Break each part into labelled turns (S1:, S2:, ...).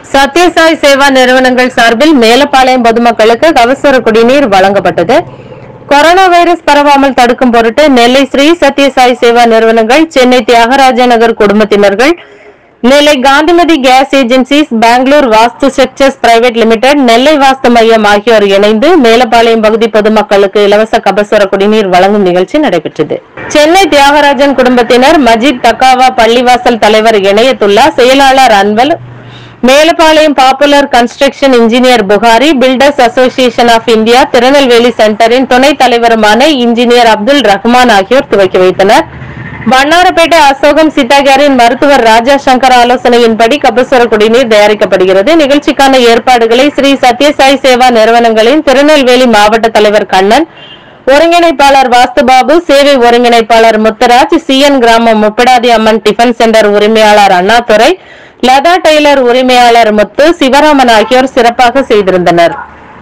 S1: சத்யசாய் சேவா நிறுவனங்கள் சார்பில் மேலப்பாளையம் பொதுமக்களுக்கு கபசுர குடிநீர் வழங்கப்பட்டது கொரோனா வைரஸ் பரவாமல் தடுக்கும் பொருட்டு நெல்லை ஸ்ரீ சத்யசாய் சேவா நிறுவனங்கள் சென்னை தியாகராஜ நகர் குடும்பத்தினர்கள் Nellai Gandhimathi gas agencies Bangalore Vastu structures private limited Nellai Vastu மையம் ஆகியோர் இணைந்து மேலப்பாளையம் பகுதி பொதுமக்களுக்கு இலவச கபசுர குடிநீர் வழங்கும் நிகழ்ச்சி நடைபெற்றது சென்னை தியாகராஜன் குடும்பத்தினர் மஜித் தக்காவா பள்ளிவாசல் தலைவர் இணையத்துல்லா செயலாளர் Anwal Melapalayam popular construction engineer Bukhari builders association of India Tirunelveli சென்டரின் துணைத் தலைவருமான இன்ஜினியர் அப்துல் ரஹ்மான் ஆகியோர் துவக்கி வைத்தனர் வண்ணாரப்பேட்டை அசோகம் சித்தாகாரின் மருத்துவர் ராஜா சங்கர் ஆலோசனையின்படி கபசுர குடிநீர் தயாரிக்கப்படுகிறது நிகழ்ச்சிக்கான ஏற்பாடுகளை ஸ்ரீ சத்யசாய் சேவா நிறுவனங்களின் திருநெல்வேலி மாவட்ட தலைவர் கண்ணன் ஒருங்கிணைப்பாளர் வாஸ்துபாபு சேவை ஒருங்கிணைப்பாளர் முத்தராஜ் சிஎன் கிராமம் முப்படாதி அம்மன் டிஃபன் சென்டர் உரிமையாளர் அண்ணாதுரை லதா டெய்லர் உரிமையாளர் முத்து சிவராமன் ஆகியோர் சிறப்பாக செய்திருந்தனர்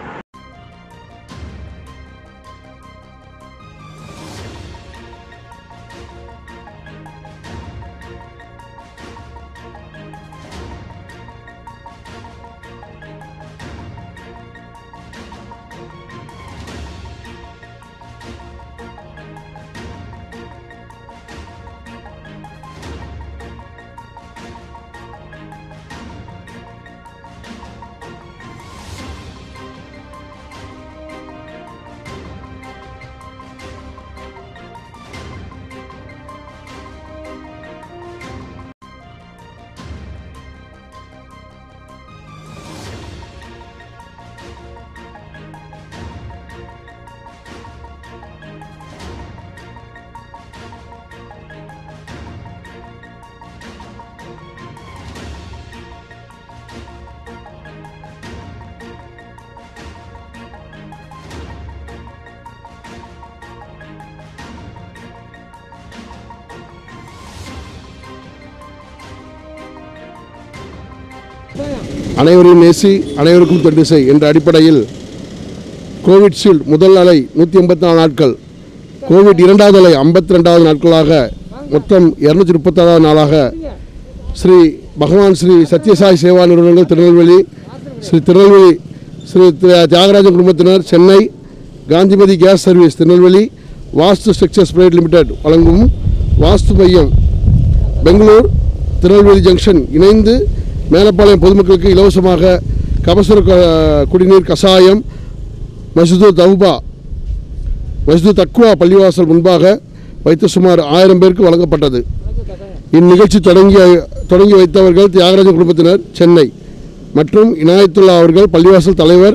S2: அனைவரையும் நேசி அனைவருக்கும் தொண்டு செய் என்ற அடிப்படையில் கோவிட்ஷீல்டு முதல் அலை நூற்றி எண்பத்தி நாலு நாட்கள் கோவிட் இரண்டாவது அலை ஐம்பத்தி ரெண்டாவது நாட்களாக மொத்தம் இரநூத்தி முப்பத்தாறாவது நாளாக ஸ்ரீ பகவான் ஸ்ரீ சத்யசாய் சேவா நிறுவனங்கள் திருநெல்வேலி ஸ்ரீ திருநெல்வேலி ஸ்ரீ திரு- தியாகராஜன் குடும்பத்தினர் Chennai Gandhimathi gas service Tirunelveli Vastu structures private limited வழங்கும் வாஸ்து மையம் பெங்களூர் திருநெல்வேலி ஜங்ஷன் இணைந்து மேலப்பாளையம் பொதுமக்களுக்கு இலவசமாக கபசுர க- குடிநீர் கஷாயம் மஸ்ஜிது தவுபா மஸ்ஜிது தக்குவா பள்ளிவாசல் முன்பாக வைத்து சுமார் ஆயிரம் பேருக்கு வழங்கப்பட்டது இந்நிகழ்ச்சி தொடங்கிய தொடங்கி வைத்தவர்கள் தியாகராஜன் குடும்பத்தினர் சென்னை மற்றும் இனாயத்துல்லா அவர்கள் பள்ளிவாசல் தலைவர்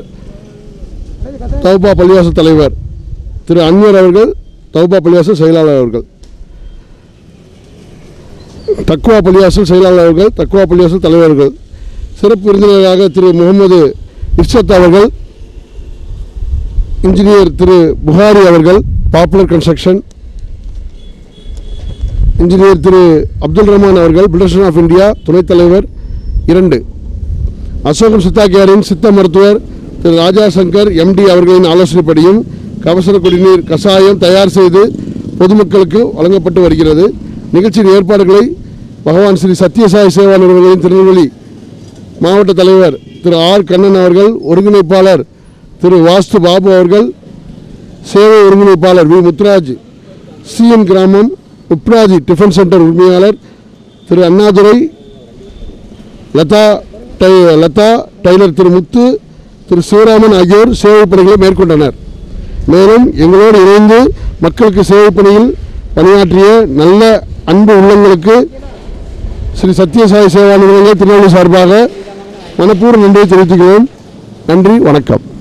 S2: தௌபா பள்ளிவாசல் தலைவர் திரு அன்வர் அவர்கள் தௌபா பள்ளிவாசல் செயலாளர் அவர்கள் தக்குவா பள்ளிவாசல் செயலாளர் அவர்கள் தக்குவா பள்ளிவாசல் தலைவர்கள் சிறப்பு விருந்தினராக திரு முகமது இர்ஷத் அவர்கள் இன்ஜினியர் திரு புகாரி அவர்கள் popular construction engineer Thiru Abdul Rahman அவர்கள் பில்டர்ஷன் ஆஃப் இந்தியா துணைத் தலைவர் இரண்டு அசோகம் சித்தாக்கியாரின் சித்த மருத்துவர் திரு ராஜா சங்கர் எம்டி அவர்களின் ஆலோசனைப்படியும் கபசுர குடிநீர் கஷாயம் தயார் செய்து பொதுமக்களுக்கு வழங்கப்பட்டு வருகிறது நிகழ்ச்சியின் ஏற்பாடுகளை பகவான் ஸ்ரீ சத்யசாய் சேவா நிறுவனங்களின் திருநெல்வேலி மாவட்ட தலைவர் திரு ஆர் கண்ணன் அவர்கள் ஒருங்கிணைப்பாளர் திரு வாஸ்து பாபு அவர்கள் சேவை ஒருங்கிணைப்பாளர் வி முத்துராஜ் சிஎன் கிராமம் உப்ராஜி டிஃபன் சென்டர் உரிமையாளர் திரு அண்ணாதுரை லதா டை லதா டைலர் திரு முத்து திரு சிவராமன் ஆகியோர் சேவை பணிகளை மேற்கொண்டனர் மேலும் எங்களோடு இணைந்து மக்களுக்கு சேவை பணியில் பணியாற்றிய நல்ல அன்பு உள்ளங்களுக்கு ஸ்ரீ சத்யசாய் சேவா நிறுவனங்கள் திருநெல்வேலி சார்பாக மனப்பூர்வ நன்றியை தெரிவித்துக்கிறோம் நன்றி வணக்கம்